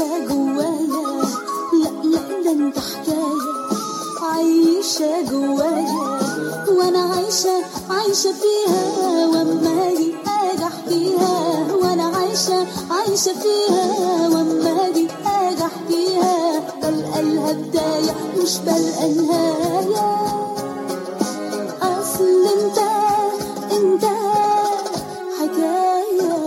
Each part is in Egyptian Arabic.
عايشة جوايا لا لا ده انت حكاية عايشة جوايا وانا عايشة عايشة فيها واما اجي اجي احكيها وانا عايشة عايشة فيها واما اجي اجي احكيها بلقى لها بداية مش بلقى نهاية اصل انت انت حكايه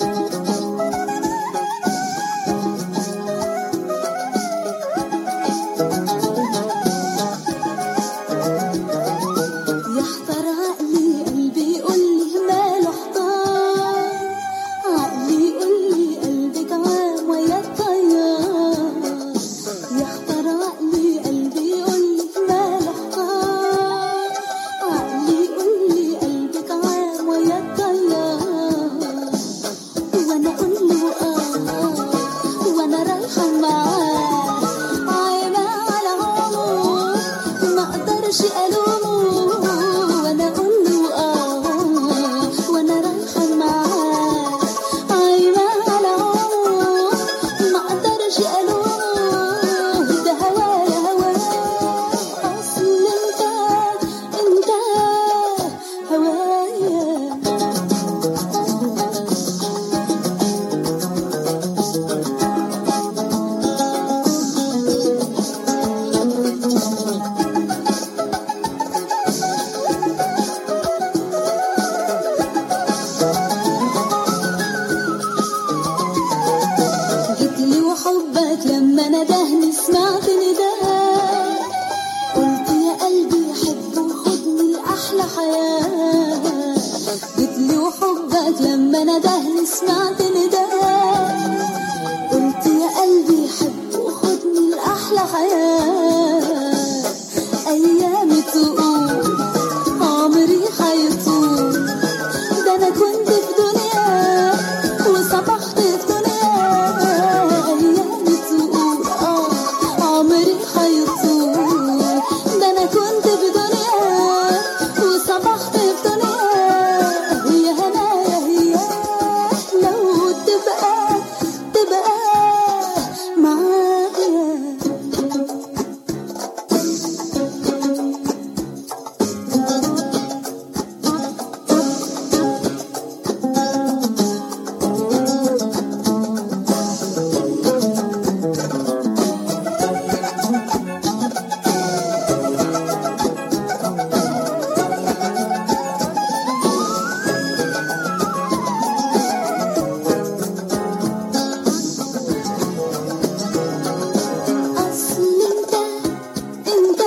يحتار عقلي قلبي يقول لي ماله احتار عقلي يقول لي قلبك عام ويا الطيار يحتار عقلي قلبي يقول لي ماله احتار عقلي يقول لي قلبك عام ويا الطيار وانا اقول له اه وانا رايحه معاه عايمه على عمره ما اقدرش الومه وانا اقول له اه وانا رايحه معاه عايمه على عمره ما اقدرش الومه ده هوايا هوايا اصل انت انت هوايا جيتلي وحبك لما ندهني سمعت نداء قلت يا قلبي حب وخدني لأحلى حياة جيتلي وحبك لما ندهني سمعت نداء قلت يا قلبي حب وخدني لأحلى حياة أيامي تقول عمري حيطول ده أنا كنت في دنيا وصبحت في دنيا أيامي تقول آه عمري حيطول ده أنا كنت في دنيا وصبحت في دنيا هي هنايا هي لو تبقى تبقى معايا أصل أنت أنت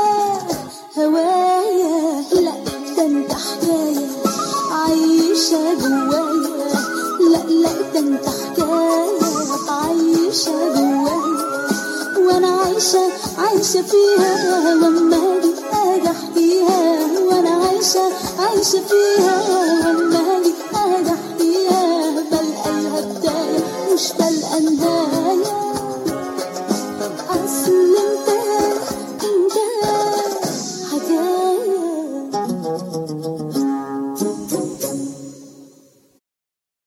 هوايا لا ده أنت حكاية عايشة جوايا لا لا ده أنت حكاية عايشة جوايا وأنا عايشة عايشة فيها وأما أجي أجي أحكيها وأنا عايشة عايشة فيها وأما